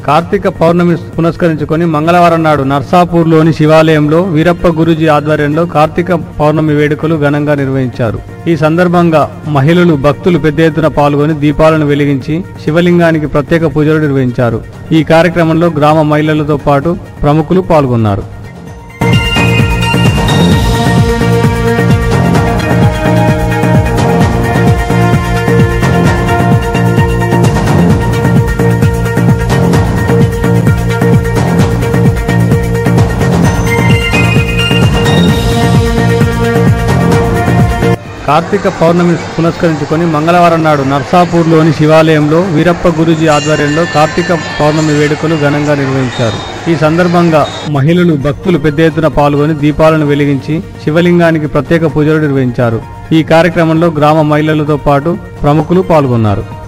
కార్తీక పౌర్ణమి పునస్కరించుకొని మంగళవారం నాడు నర్సాపూర్లోని శివాలయంలో వీరప్ప గురుజీ ఆధ్వర్యంలో కార్తీక పౌర్ణమి వేడుకలు ఘనంగా నిర్వహించారు ఈ సందర్భంగా మహిళలు భక్తులు పెద్ద ఎత్తున పాల్గొని దీపాలను వెలిగించి శివలింగానికి ప్రత్యేక పూజలు నిర్వహించారు ఈ కార్యక్రమంలో గ్రామ మహిళలతో పాటు ప్రముఖులు పాల్గొన్నారు కార్తీక పౌర్ణమి పునస్కరించుకొని మంగళవారం నాడు నర్సాపూర్లోని శివాలయంలో వీరప్ప గురుజీ ఆధ్వర్యంలో కార్తీక పౌర్ణమి వేడుకలు ఘనంగా నిర్వహించారు ఈ సందర్భంగా మహిళలు భక్తులు పెద్ద ఎత్తున పాల్గొని దీపాలను వెలిగించి శివలింగానికి ప్రత్యేక పూజలు నిర్వహించారు ఈ కార్యక్రమంలో గ్రామ మహిళలతో పాటు ప్రముఖులు పాల్గొన్నారు